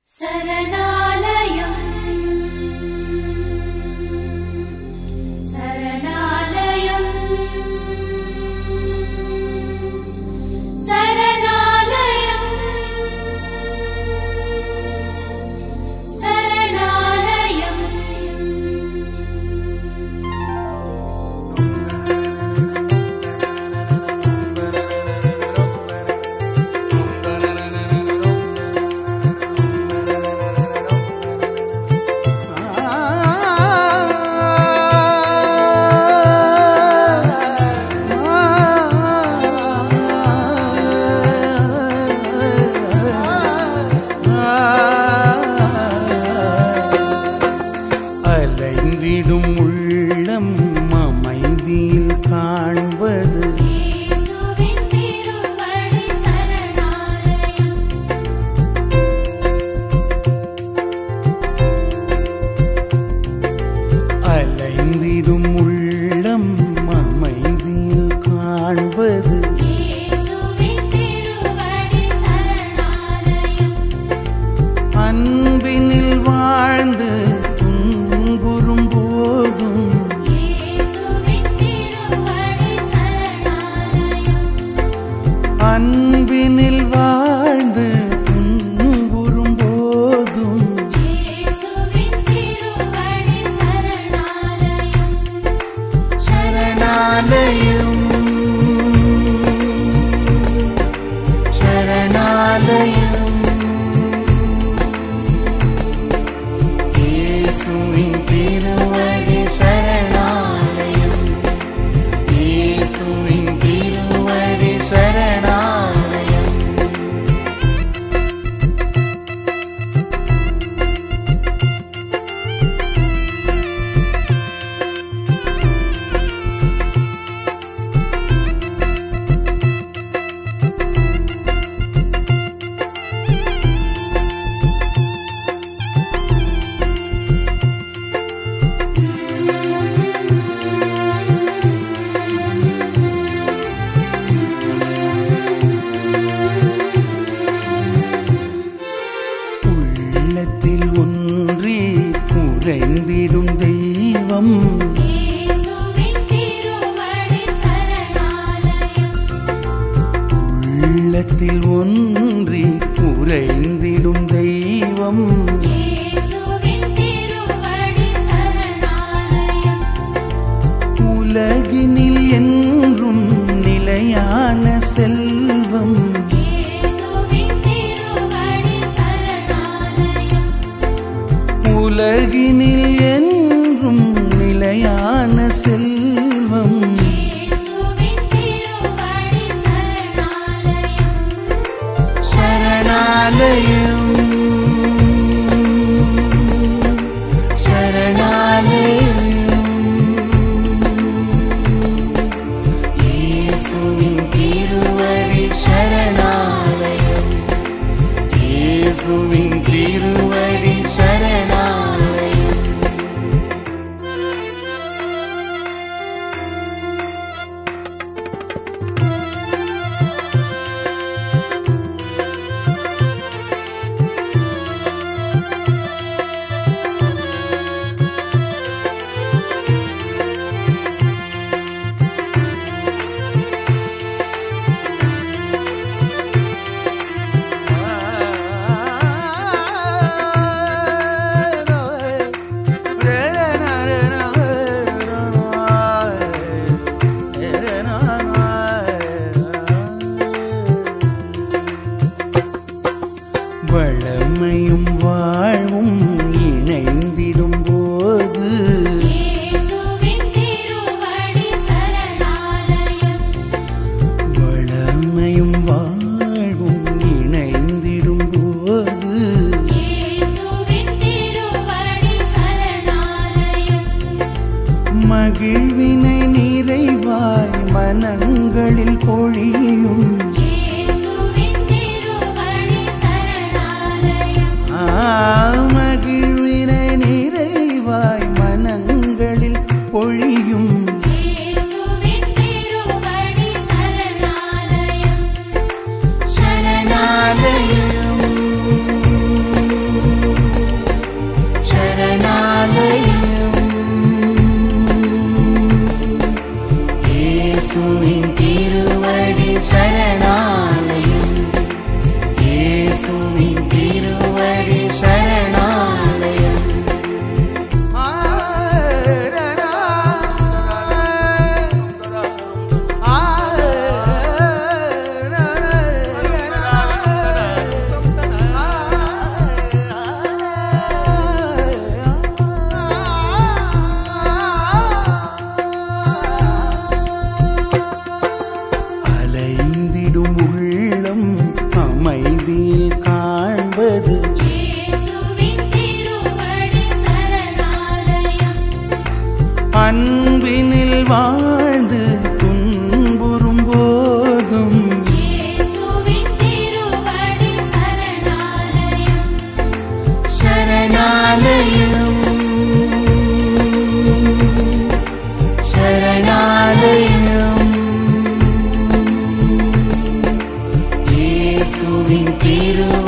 சரணாலயம் சரணாலயம் சரணாலயம் சரணாலயம் அலைந்திடும் உள்ளம் அமைதியில் காண்பது இயேசுவின் திருவடி சரணாலயம் அலைந்திடும் உள்ளம் அமைதியில் காண்பது இயேசுவின் திருவடி சரணாலயம் அன்பினில் வாழ்ந்து துன்புறும் போதும் இயேசுவின் திருவடி சரணாலயம் அன்பினில் வாழ்ந்து துன்புறும் போதும் இயேசுவின் திருவடி சரணாலயம் சரணாலயம் சரணாலயம் இயேசுவின் திருவடி சரணாலயம் இயேசுவின் திருவடி சரணாலயம் உள்ளத்தில் ஒன்றி உறைந்திடும் தெய்வம் இயேசுவின் திருவடி சரணாலயம் உள்ளத்தில் ஒன்றி உறைந்திடும் தெய்வம் இயேசுவின் திருவடி சரணாலயம் உலகினில் என்றும் நிலையான செல்வம் இயேசுவின் திருவடி சரணாலயம் உலகினில் என்றும் நிலையான செல்வம் இயேசுவின் திருவடி சரணாலயம் சரணாலயம் சரணாலயம் இயேசுவின் திருவடி சரணாலயம் இயேசுவின் திருவடி சரணாலயம் வளமையும் வாழ்வும் இணைந்திடும் போது இயேசுவின் திருவடி சரணாலயம் வளமையும் வாழ்வும் இணைந்திடும் போது இயேசுவின் திருவடி சரணாலயம் மகிழ்வினை நிறைவாய் மனங்களில் பொழியும் இயேசுவின் திருவடி சரணாலயம் ஆ, மகிழ்வினை அன்பினில் வாழ்ந்து துன்புறும் போதும் இயேசுவின் திருவடி சரணாலயம் சரணாலயம் சரணாலயம் இயேசுவின் திருவடி